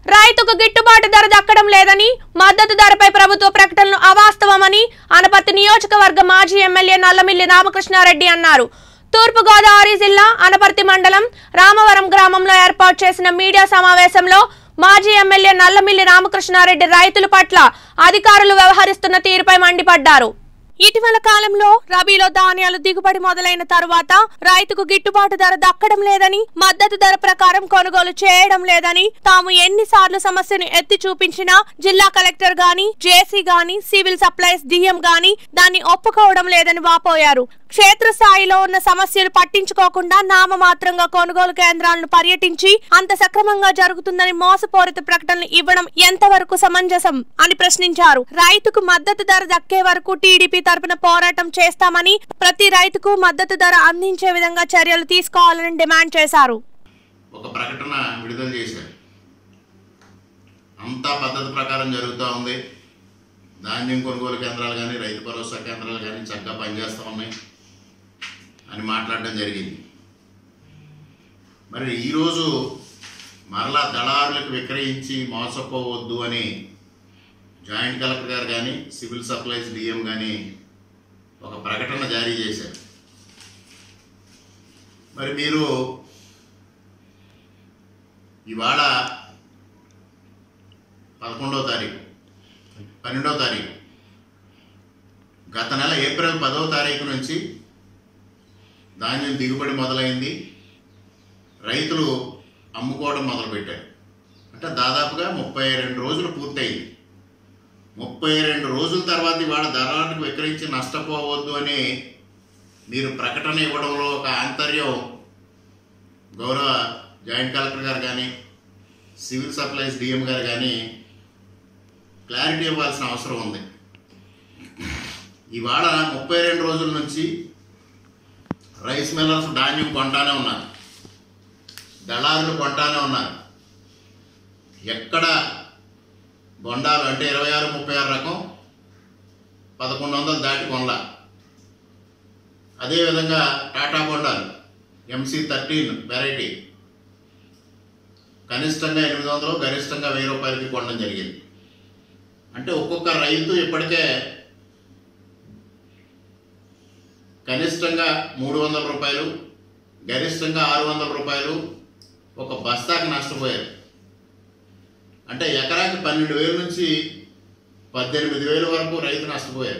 రైతుకు గిట్టుబాటు ధర దక్కడం లేదని మద్దతు ధరపై ప్రభుత్వ ప్రకటనలు అవాస్తవమని అనపర్తి నియోజకవర్గ మాజీ ఎమ్మెల్యే నల్లమిల్లి రామకృష్ణారెడ్డి అన్నారు తూర్పు గోదావరి జిల్లా అనపర్తి మండలం రామవరం గ్రామంలో ఏర్పాటు చేసిన మీడియా సమావేశంలో మాజీ ఎమ్మెల్యే నల్లమిల్లి రామకృష్ణారెడ్డి రైతుల పట్ల అధికారులు వ్యవహరిస్తున్న తీరుపై మండిపడ్డారు ఇటీవల కాలంలో రబీలో ధాన్యాలు దిగుబడి మొదలైన తరువాత రైతుకు గిట్టుబాటు ధర దక్కడం లేదని మద్దతు ధర ప్రకారం కొనుగోలు చేయడం లేదని తాము ఎన్నిసార్లు సమస్యను ఎత్తి చూపించినా జిల్లా కలెక్టర్ గాని జేసీ గాని సివిల్ సప్లైస్ డిఎం గాని దాన్ని ఒప్పుకోవడం లేదని వాపోయారు క్షేత్రస్థాయిలో ఉన్న సమస్యలు పట్టించుకోకుండా నామమాత్రంగా కొనుగోలు కేంద్రాలను పర్యటించి అంత సక్రమంగా జరుగుతుందని మోసపూరిత ప్రకటనలు ఇవ్వడం ఎంతవరకు సమంజసం అని ప్రశ్నించారు రైతుకు మద్దతు ధర దక్కే వరకు టీడీపీ తరపున పోరాటం చేస్తామని ప్రతి రైతుకు మద్దతు ధర అందించే విధంగా చర్యలు తీసుకోవాలని డిమాండ్ చేశారు ఒక ప్రకటన విడుదల చేశారు అంతా పద్ధతి ప్రకారం జరుగుతూ ఉంది ధాన్యం కొనుగోలు కేంద్రాలు కానీ రైతు భరోసా కేంద్రాలు కానీ చక్కగా పనిచేస్తూ ఉన్నాయి అని మాట్లాడడం జరిగింది మరి ఈరోజు మరలా దళారులకు విక్రయించి మోసపోవద్దు అని జాయింట్ కలెక్టర్ గారు కానీ సివిల్ సప్లైస్ డిఎం కానీ ఒక ప్రకటన జారీ చేశారు మరి మీరు ఇవాళ పదకొండవ తారీఖు పన్నెండవ తారీఖు గత నెల ఏప్రిల్ పదవ తారీఖు నుంచి ధాన్యం దిగుబడి మొదలైంది రైతులు అమ్ముకోవడం మొదలుపెట్టారు అంటే దాదాపుగా ముప్పై రెండు రోజులు పూర్తయింది ముప్పై రెండు రోజుల తర్వాత ఇవాళ ధరలకు విక్రయించి నష్టపోవద్దు అని మీరు ప్రకటన ఇవ్వడంలో ఒక ఆంతర్యం గౌరవ జాయింట్ కలెక్టర్ గారు కానీ సివిల్ సప్లైస్ డిఎం గారు కానీ క్లారిటీ ఇవ్వాల్సిన అవసరం ఉంది ఇవాళ ముప్పై రెండు రోజుల నుంచి రైస్ మిల్లర్స్ ధాన్యం కొంటానే ఉన్నారు దళారులు కొంటానే ఉన్నారు ఎక్కడ బొండాలు అంటే ఇరవై ఆరు ముప్పై ఆరు రకం పదకొండు వందలు దాటి కొనలా అదేవిధంగా టాటా బొండాలు ఎంసీ థర్టీన్ వెరైటీ కనిష్టంగా ఎనిమిది వందలు గరిష్టంగా వెయ్యి రూపాయలకి కొనడం జరిగింది అంటే ఒక్కొక్క రైతు ఇప్పటికే కనిష్టంగా మూడు వందల రూపాయలు గరిష్టంగా ఆరు వందల రూపాయలు ఒక బస్తాకి నష్టపోయారు అంటే ఎకరాకి పన్నెండు వేల నుంచి పద్దెనిమిది వేల వరకు రైతు నష్టపోయారు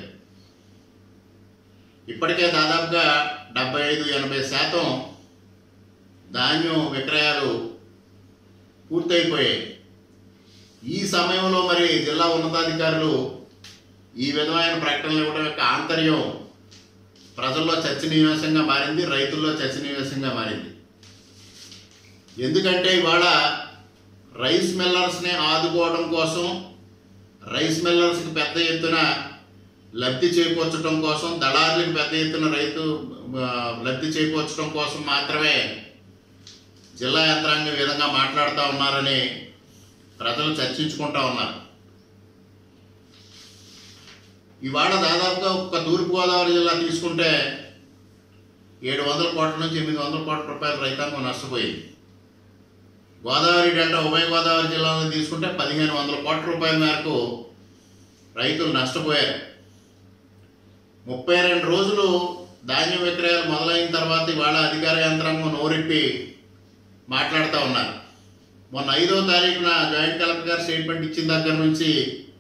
ఇప్పటికే దాదాపుగా డెబ్బై ఐదు ఎనభై శాతం ధాన్యం విక్రయాలు పూర్తయిపోయాయి ఈ సమయంలో మరి జిల్లా ఉన్నతాధికారులు ఈ విధమైన ప్రకటనలు ఇవ్వడం యొక్క ఆంతర్యం ప్రజల్లో చర్చనీయాంశంగా మారింది రైతుల్లో చర్చనీయాంశంగా మారింది ఎందుకంటే ఇవాళ రైస్ మిల్లర్స్ని ఆదుకోవడం కోసం రైస్ మిల్లర్స్కి పెద్ద ఎత్తున లబ్ధి చేకూర్చడం కోసం దళారులకు పెద్ద ఎత్తున రైతు ఆ, లబ్ధి చేకూర్చడం కోసం మాత్రమే జిల్లా యంత్రాంగం ఈ విధంగా మాట్లాడుతూ ఉన్నారని ప్రజలు చర్చించుకుంటా ఉన్నారు ఇవాళ దాదాపుగా ఒక్క తూర్పుగోదావరి జిల్లా తీసుకుంటే ఏడు వందల కోట్ల నుంచి ఎనిమిది వందల కోట్ల రూపాయల రైతాంగం నష్టపోయింది గోదావరి డెల్టా ఉభయ గోదావరి జిల్లాలను తీసుకుంటే పదిహేను వందల కోట్ల రూపాయల మేరకు రైతులు నష్టపోయారు ముప్పై రెండు రోజులు ధాన్యం విక్రయాలు మొదలైన తర్వాత ఇవాళ అధికార యంత్రాంగం నోరెప్పి మాట్లాడుతూ ఉన్నారు మొన్న ఐదో తారీఖున జాయింట్ కలెక్టర్ గారు స్టేట్మెంట్ ఇచ్చిన దగ్గర నుంచి